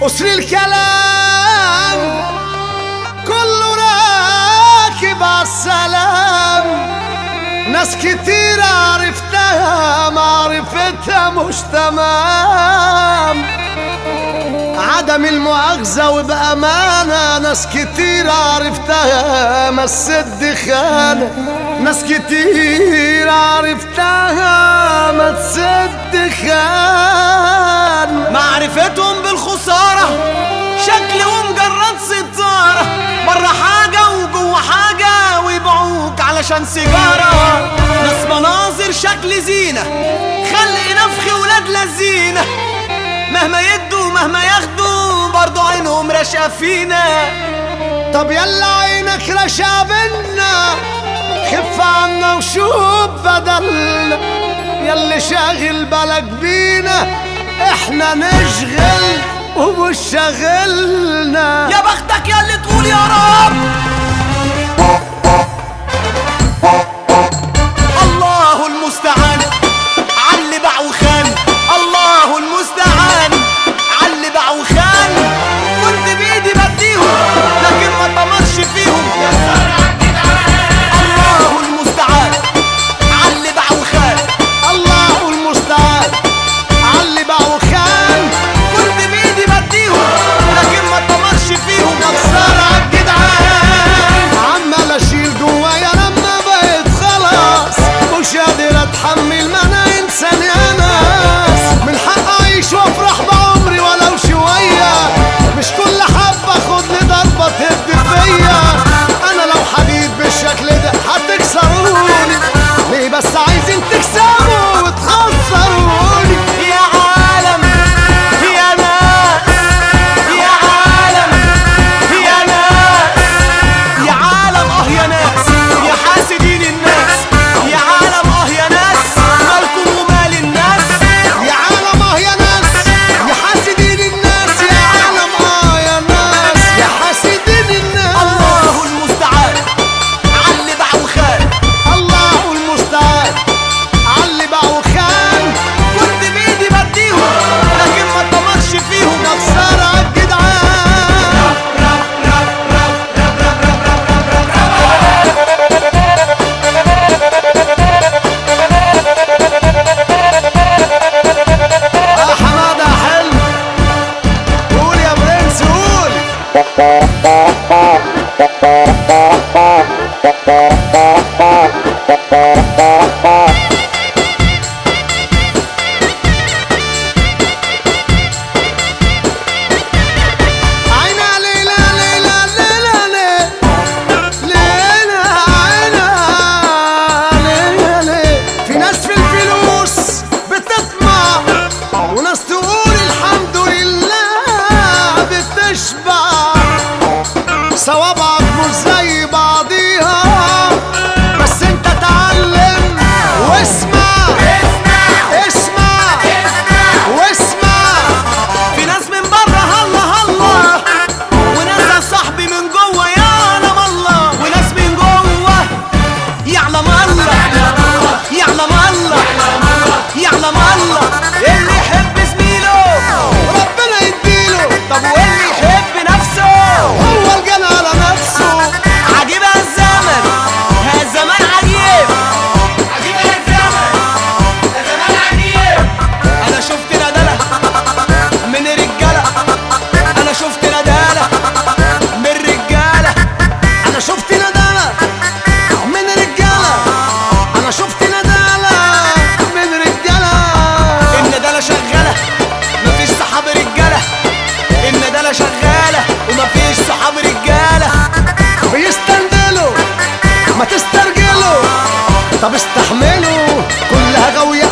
أسر الكلام كله راكب عالسلام ناس كتير عرفتها معرفتها مش تمام عدم المؤاخذة وبأمانة ناس كتير عرفتها مسد خانة ناس كتير عرفتها ما تسد خان معرفتهم بالخسارة شكل ومجرد ستارة برا حاجة وجوه حاجة ويبيعوك علشان سيجارة ناس مناظر شكل زينة خلق نفخ ولاد لذينة مهما يدوا مهما ياخدوا برضو عينهم راشقة فينا طب يلا عينك رشا بينا خف عنا وشوف بدلنا يلي شاغل بالك بينا احنا نشغل ومش شاغلنا يا بختك يا اللي تقول يا رب الله المستعان علي باع وخان الله المستعان علي باع وخان كنت بايدي بديهم لكن ما طمرش فيهم الله المستعان علي باع وخان الله المستعان علي باع وخان كنت بايدي بديهم لكن ما طمرش فيهم صار عالجدعان عمال اشيل جوايا لما بقيت خلاص مش قادر اتحمل ما انا انسان يا ناس من حق اعيش وافرح بعمري ولو شويه مش كل حبه اخد لي ضربه تهد فيا انا لو حديد بالشكل ده هتكسروني ليه بس عايزين تكسبوا وتخسروني يا عالم يا ناس يا عالم يا ناس يا عالم اه يا ناس يا حاسدين الناس يا عالم اه يا ناس مالكم ومال الناس يا عالم اه يا ناس يا حاسدين الناس يا عالم اه يا ناس يا حاسدين الناس الله المستعان علي باع وخان الله المستعان علي باع وخان كنت بايدي بديهم لكن ما طمرش فيهم نفسر عالجدعان يا حماده حلو قول يا برنس قول عينا ليلى ليلى ليلى ليلى ليلى عينا ليلى ليلى في ناس في الفلوس بتطمع وناس تقول الحمد لله بتشبع صوابعك مش زي بعضيها بس انت تعلم واسمع اسمع واسمع في ناس من بره هلا هلا وناس يا صاحبي من جوه يعلم الله وناس من جوه يعلم الله يعلم الله يعلم الله اللي يحب زميله ربنا يديله طب واللي يحب نفسه هو الجنى على نفسه عجيب الزمن ها الزمان عجيب عجيب الزمن الزمان عجيب انا شفت ندالة من رجالة انا شفت ندالة من رجالة انا شفت ندالة من رجالة انا شفت ندالة من رجالة الندالة شغالة مفيش صحاب رجالة الندالة شغالة ومفيش صحاب رجالة بيستندلوا ما تسترجلوا طب استحملوا كلها غوية